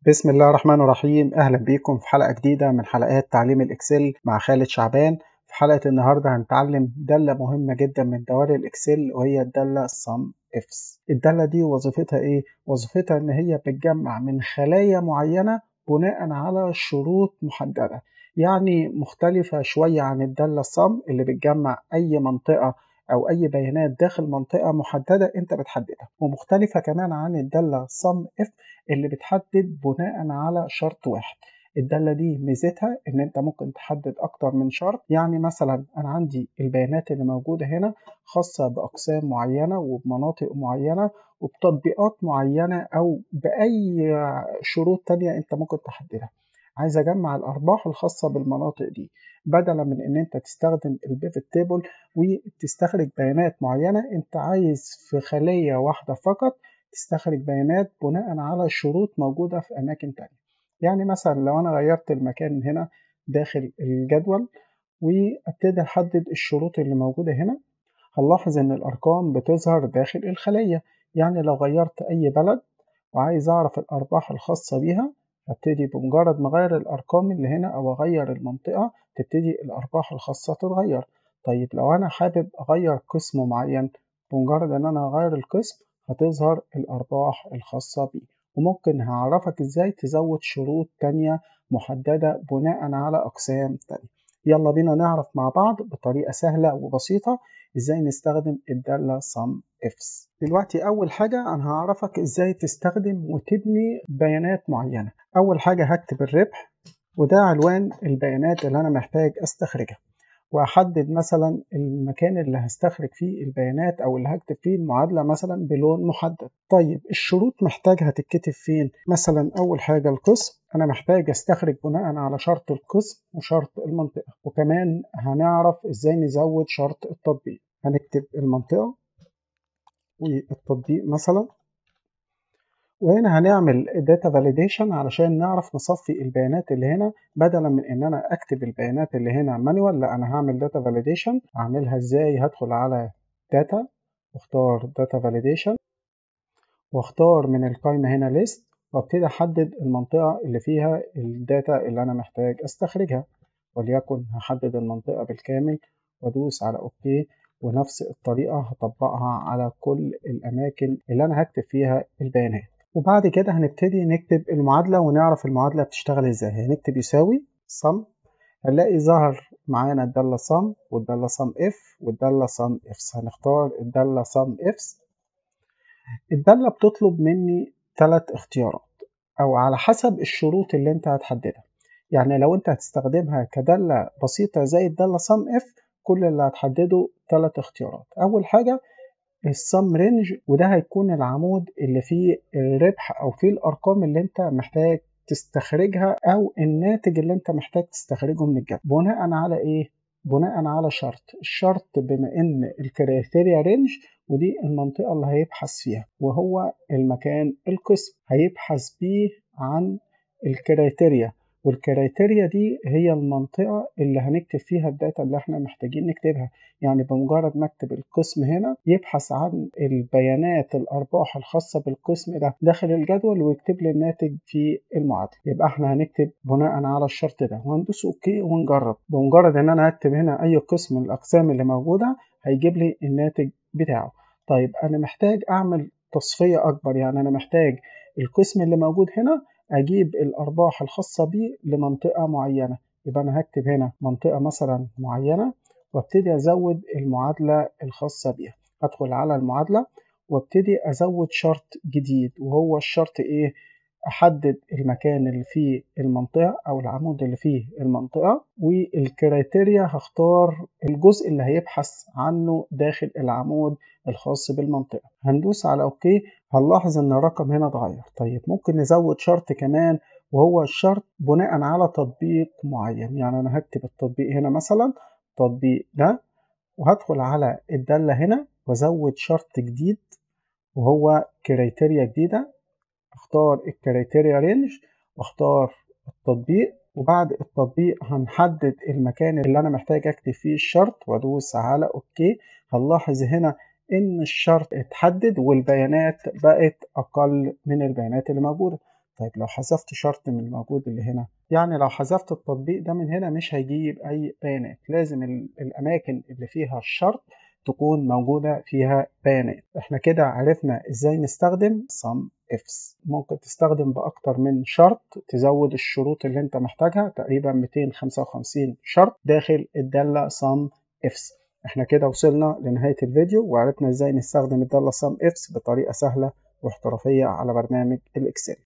بسم الله الرحمن الرحيم أهلا بيكم في حلقة جديدة من حلقات تعليم الإكسل مع خالد شعبان في حلقة النهاردة هنتعلم دالة مهمة جدا من دوال الإكسل وهي الدالة sum ifs الدالة دي وظيفتها إيه؟ وظيفتها إن هي بتجمع من خلايا معينة بناء على شروط محددة يعني مختلفة شوية عن الدالة sum اللي بتجمع أي منطقة أو أي بيانات داخل منطقة محددة أنت بتحددها ومختلفة كمان عن الدالة sum if اللي بتحدد بناء على شرط واحد الدالة دي ميزتها إن أنت ممكن تحدد أكتر من شرط يعني مثلا أنا عندي البيانات اللي موجودة هنا خاصة بأقسام معينة وبمناطق معينة وبتطبيقات معينة أو بأي شروط تانية أنت ممكن تحددها عايز أجمع الأرباح الخاصة بالمناطق دي بدلا من إن أنت تستخدم البيفت تيبل وتستخرج بيانات معينة أنت عايز في خلية واحدة فقط تستخرج بيانات بناء على شروط موجودة في أماكن تانية يعني مثلا لو أنا غيرت المكان هنا داخل الجدول وابتدي أحدد الشروط اللي موجودة هنا هنلاحظ إن الأرقام بتظهر داخل الخلية يعني لو غيرت أي بلد وعايز أعرف الأرباح الخاصة بيها هبتدي بمجرد ما أغير الأرقام اللي هنا أو أغير المنطقة تبتدي الأرباح الخاصة تتغير طيب لو أنا حابب أغير قسم معين بمجرد إن أنا أغير القسم هتظهر الأرباح الخاصة بيه وممكن هعرفك إزاي تزود شروط تانية محددة بناء على أقسام تانية يلا بينا نعرف مع بعض بطريقة سهلة وبسيطة إزاي نستخدم الدالة sum ifs دلوقتي أول حاجة أنا هعرفك إزاي تستخدم وتبني بيانات معينة أول حاجة هكتب الربح وده عنوان البيانات اللي أنا محتاج أستخرجها واحدد مثلا المكان اللي هستخرج فيه البيانات او اللي هكتب فيه المعادله مثلا بلون محدد طيب الشروط محتاجها تتكتب فين مثلا اول حاجه القسم انا محتاج استخرج بناء على شرط القسم وشرط المنطقه وكمان هنعرف ازاي نزود شرط التطبيق هنكتب المنطقه والتطبيق مثلا وهنا هنعمل داتا فاليديشن علشان نعرف نصفي البيانات اللي هنا بدلا من ان انا اكتب البيانات اللي هنا مانوال لا انا هعمل داتا فاليديشن اعملها ازاي هدخل على داتا واختار داتا فاليديشن واختار من القائمة هنا ليست وابتدي احدد المنطقة اللي فيها الداتا اللي انا محتاج استخرجها وليكن هحدد المنطقة بالكامل وادوس على اوكي ونفس الطريقة هطبقها على كل الأماكن اللي أنا هكتب فيها البيانات وبعد كده هنبتدي نكتب المعادلة ونعرف المعادلة بتشتغل ازاي هنكتب يساوي sum هنلاقي ظهر معانا الدالة sum والدالة sum if والدالة sum ifs هنختار الدالة sum ifs الدالة بتطلب مني ثلاث اختيارات أو على حسب الشروط اللي أنت هتحددها يعني لو أنت هتستخدمها كدالة بسيطة زي الدالة sum if كل اللي هتحدده ثلاث اختيارات أول حاجة السم رينج وده هيكون العمود اللي فيه الربح او فيه الارقام اللي انت محتاج تستخرجها او الناتج اللي انت محتاج تستخرجه من الجدول بناء على ايه بناء على شرط الشرط بما ان الكريتيريا رينج ودي المنطقه اللي هيبحث فيها وهو المكان القسم هيبحث بيه عن الكريتيريا والكريتيريا دي هي المنطقة اللي هنكتب فيها الداتا اللي احنا محتاجين نكتبها يعني بمجرد ما اكتب القسم هنا يبحث عن البيانات الأرباح الخاصة بالقسم ده داخل الجدول ويكتب لي الناتج في المعادلة يبقى احنا هنكتب بناء على الشرط ده وهندوس اوكي ونجرب بمجرد ان انا هكتب هنا اي قسم من الأقسام اللي موجودة هيجيب لي الناتج بتاعه طيب انا محتاج اعمل تصفية اكبر يعني انا محتاج القسم اللي موجود هنا أجيب الأرباح الخاصة بيه لمنطقة معينة يبقى أنا هكتب هنا منطقة مثلا معينة وابتدي أزود المعادلة الخاصة بيها أدخل على المعادلة وابتدي أزود شرط جديد وهو الشرط إيه أحدد المكان اللي فيه المنطقة أو العمود اللي فيه المنطقة والكريتيريا هختار الجزء اللي هيبحث عنه داخل العمود الخاص بالمنطقة هندوس على أوكي هنلاحظ إن الرقم هنا اتغير طيب ممكن نزود شرط كمان وهو الشرط بناء على تطبيق معين يعني أنا هكتب التطبيق هنا مثلا التطبيق ده وهدخل على الدالة هنا وازود شرط جديد وهو كريتيريا جديدة اختار الكريتيريا رينج واختار التطبيق وبعد التطبيق هنحدد المكان اللي انا محتاج اكتب فيه الشرط وادوس على اوكي هنلاحظ هنا ان الشرط اتحدد والبيانات بقت اقل من البيانات اللي موجوده طيب لو حذفت شرط من الموجود اللي هنا يعني لو حذفت التطبيق ده من هنا مش هيجيب أي بيانات لازم الأماكن اللي فيها الشرط تكون موجودة فيها بيانات احنا كده عرفنا ازاي نستخدم sum ifs ممكن تستخدم بأكتر من شرط تزود الشروط اللي انت محتاجها تقريبا 255 شرط داخل الدالة sum ifs احنا كده وصلنا لنهاية الفيديو وعرفنا ازاي نستخدم الدالة sum ifs بطريقة سهلة واحترافية على برنامج الإكسل